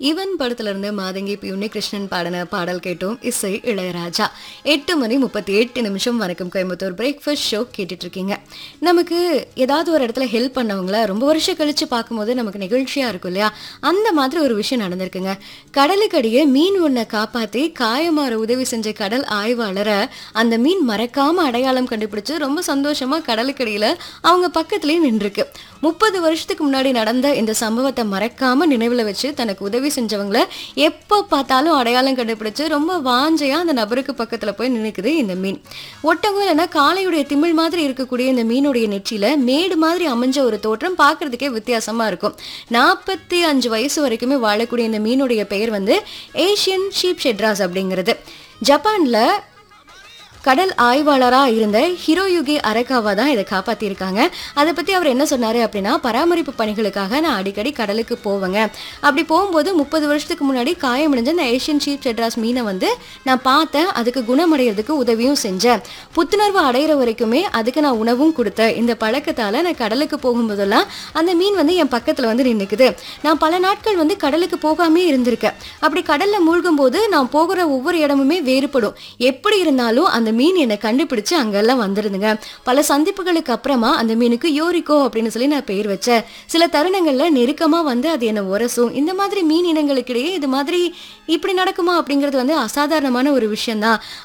இவன் படத்துல இருந்து மாதங்கி பி உன்னிகிருஷ்ணன் பாடின பாடல் கேட்டோம் இசை இளையராஜா எட்டு மணி முப்பத்தி எட்டு நிமிஷம் வணக்கம் கோயம்புத்தூர் பிரேக்ஃபாஸ்ட் ஷோ கேட்டுட்டு இருக்கீங்க நமக்கு ஏதாவது ஒரு இடத்துல ஹெல்ப் பண்ணவங்கள ரொம்ப வருஷம் கழிச்சு பார்க்கும்போது நமக்கு நிகழ்ச்சியா இருக்கும் இல்லையா அந்த மாதிரி ஒரு விஷயம் நடந்திருக்குங்க கடலுக்கடியே மீன் ஒன்றை காப்பாத்தி காயமாற உதவி செஞ்ச கடல் ஆய்வாளரை அந்த மீன் மறக்காம அடையாளம் கண்டுபிடிச்சு ரொம்ப சந்தோஷமா கடலுக்கடியில அவங்க பக்கத்துலயே நின்றுருக்கு முப்பது வருஷத்துக்கு முன்னாடி நடந்த இந்த சம்பவத்தை மறக்காம நினைவுல வச்சு தனக்கு உதவி செஞ்சவங்கள எப்போ பார்த்தாலும் அடையாளம் கண்டுபிடிச்சு ரொம்ப வாஞ்சையா அந்த நபருக்கு பக்கத்துல போய் நின்னுக்குது இந்த மீன் ஒட்டகம் இல்லைன்னா காளையுடைய திமிழ் மாதிரி இருக்கக்கூடிய இந்த மீனுடைய நெற்றியில மேடு மாதிரி அமைஞ்ச ஒரு தோற்றம் பார்க்கிறதுக்கே வித்தியாசமா இருக்கும் நாற்பத்தி அஞ்சு வயசு வரைக்குமே வாழக்கூடிய இந்த மீனுடைய பெயர் வந்து ஏஷியன் ஷீப் ஷெட்ராஸ் அப்படிங்கிறது ஜப்பான்ல கடல் ஆய்வாளராக இருந்த ஹிரோயுகி அரகாவா தான் இதை காப்பாற்றியிருக்காங்க அதை பற்றி அவர் என்ன சொன்னார் அப்படின்னா பராமரிப்பு பணிகளுக்காக நான் அடிக்கடி கடலுக்கு போவேங்க அப்படி போகும்போது முப்பது வருஷத்துக்கு முன்னாடி காயமடைஞ்ச இந்த ஏஷியன் ஷீப் செட்ராஸ் மீனை வந்து நான் பார்த்தேன் அதுக்கு குணமடைகிறதுக்கு உதவியும் செஞ்சேன் புத்துணர்வு அடையிற வரைக்குமே அதுக்கு நான் உணவும் கொடுத்தேன் இந்த பழக்கத்தால் நான் கடலுக்கு போகும்போதெல்லாம் அந்த மீன் வந்து என் பக்கத்தில் வந்து நின்றுக்குது நான் பல நாட்கள் வந்து கடலுக்கு போகாமே இருந்திருக்கேன் அப்படி கடலில் மூழ்கும் போது நான் போகிற ஒவ்வொரு இடமுமே வேறுபடும் எப்படி இருந்தாலும் அந்த மீன் என்னை கண்டுபிடிச்சு அங்கெல்லாம் வந்துருதுங்க பல சந்திப்புகளுக்கு அப்புறமா அந்த மீனுக்கு யோரிக்கோ அப்படின்னு சொல்லி நான் பெயர் வச்சேன் சில தருணங்கள்ல நெருக்கமா வந்து அது என்னை உரசும் இந்த மாதிரி மீன் இனங்களுக்கிடையே இது மாதிரி இப்படி நடக்குமா அப்படிங்கிறது வந்து அசாதாரணமான ஒரு விஷயம்தான்